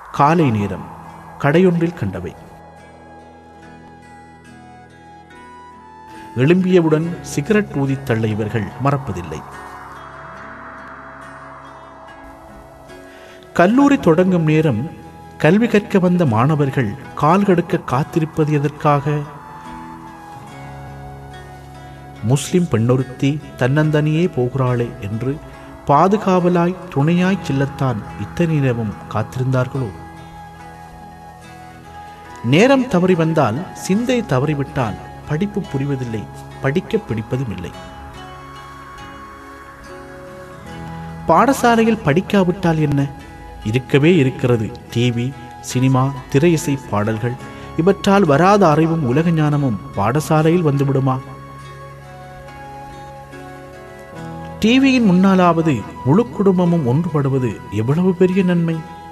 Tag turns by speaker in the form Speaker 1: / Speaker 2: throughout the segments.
Speaker 1: காலை நேரம் கடையொன்றில் கண்டவை எழும்பியவுடன் சிகரெட் ஊதித் தள்ள இவர்கள் மறப்பதில்லை கல்லூரி தொடங்கும் நேரம் கல்வி கற்க வந்த மாணவர்கள் கால் கடுக்க காத்திருப்பது எதற்காக முஸ்லிம் பெண்ணொருத்தி தன்னந்தனியே போகிறாளே என்று பாதுகாவலாய் துணையாய் செல்லத்தான் இத்தனை நேரமும் காத்திருந்தார்களோ நேரம் தவறி வந்தால் சிந்தை தவறிவிட்டால் படிப்பு புரிவதில்லை படிக்க பிடிப்பதும் இல்லை பாடசாலையில் படிக்காவிட்டால் என்ன இருக்கவே இருக்கிறது டிவி சினிமா திரையிசை பாடல்கள் இவற்றால் வராத அறிவும் உலக ஞானமும் பாடசாலையில் வந்துவிடுமா டிவியின் முன்னாலாவது முழு குடும்பமும் ஒன்றுபடுவது எவ்வளவு பெரிய நன்மை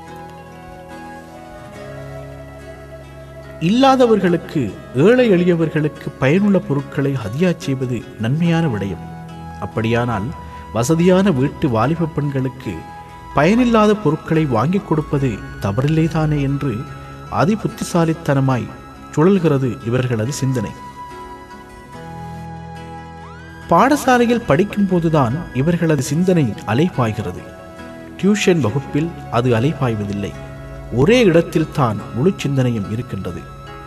Speaker 1: இல்லாதவர்களுக்கு ஏழை எளியவர்களுக்கு பயனுள்ள பொருட்களை ஹதியா செய்வது நன்மையான விடயம் அப்படியானால் வசதியான வீட்டு வாலிப பெண்களுக்கு பயனில்லாத பொருட்களை வாங்கிக் கொடுப்பது தவறில்லைதானே என்று அதி புத்திசாலித்தனமாய் சுழல்கிறது இவர்களது சிந்தனை பாடசாலையில் படிக்கும் போதுதான் இவர்களது சிந்தனை அலைபாய்கிறது டியூஷன் வகுப்பில் அது அலைபாய்வதில்லை ஒரே இடத்தில் தான் முழு சிந்தனையும் இருக்கின்றது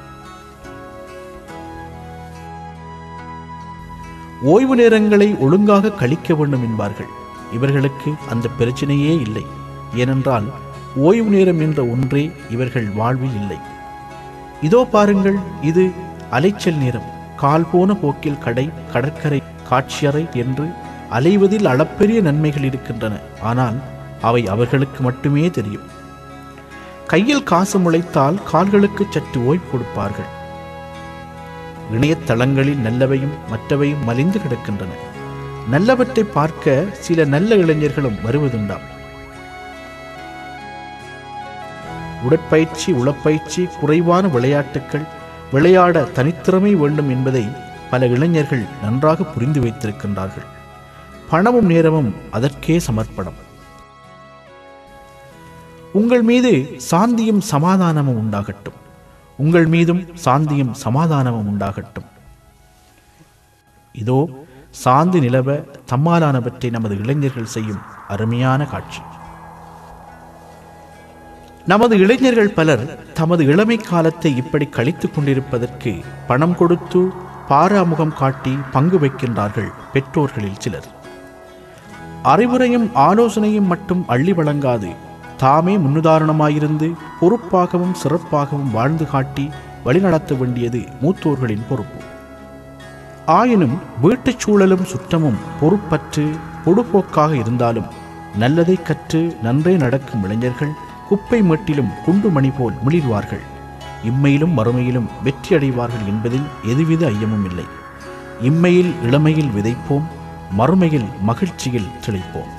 Speaker 1: ஓய்வு நேரங்களை ஒழுங்காக கழிக்க வேண்டும் என்பார்கள் இவர்களுக்கு அந்த பிரச்சனையே இல்லை ஏனென்றால் ஓய்வு நேரம் என்ற ஒன்றே இவர்கள் வாழ்வில் இல்லை இதோ பாருங்கள் இது அலைச்சல் நேரம் கால் போன போக்கில் கடை கடற்கரை காட்சியறை என்று அலைவதில் அளப்பெரிய நன்மைகள் இருக்கின்றன ஆனால் அவை அவர்களுக்கு மட்டுமே தெரியும் கையில் காசு முளைத்தால் கால்களுக்கு சற்று ஓய்வு கொடுப்பார்கள் இணையதளங்களில் நல்லவையும் மற்றவையும் மலிந்து கிடக்கின்றன நல்லவற்றை பார்க்க சில நல்ல இளைஞர்களும் வருவதுண்டாம் உடற்பயிற்சி உளப்பயிற்சி குறைவான விளையாட்டுக்கள் விளையாட தனித்திறமை வேண்டும் என்பதை பல இளைஞர்கள் நன்றாக புரிந்து வைத்திருக்கின்றார்கள் பணமும் நேரமும் அதற்கே சமர்ப்பணம் உங்கள் மீது சாந்தியும் சமாதானமும் உண்டாகட்டும் உங்கள் மீதும் சாந்தியும் சமாதானமும் உண்டாகட்டும் இதோ சாந்தி நிலவ தம்மாலானவற்றை நமது இளைஞர்கள் செய்யும் அருமையான காட்சி நமது இளைஞர்கள் பலர் தமது இளமை காலத்தை இப்படி கழித்துக் கொண்டிருப்பதற்கு பணம் கொடுத்து பாராமுகம் காட்டி பங்கு வைக்கின்றார்கள் பெற்றோர்களில் சிலர் அறிவுரையும் ஆலோசனையும் மட்டும் அள்ளி வழங்காது தாமே முன்னுதாரணமாயிருந்து பொறுப்பாகவும் சிறப்பாகவும் வாழ்ந்து காட்டி வழிநடத்த வேண்டியது மூத்தோர்களின் பொறுப்பு ஆயினும் வீட்டுச் சூழலும் சுற்றமும் பொறுப்பற்று பொடுபோக்காக இருந்தாலும் நல்லதை கற்று நன்றே நடக்கும் இளைஞர்கள் குப்பை மேட்டிலும் குண்டுமணி போல் மிளிர்வார்கள் இம்மையிலும் மறுமையிலும் வெற்றியடைவார்கள் என்பதில் எதுவித ஐயமும் இல்லை இம்மையில் இளமையில் விதைப்போம் மறுமையில் மகிழ்ச்சியில் திளைப்போம்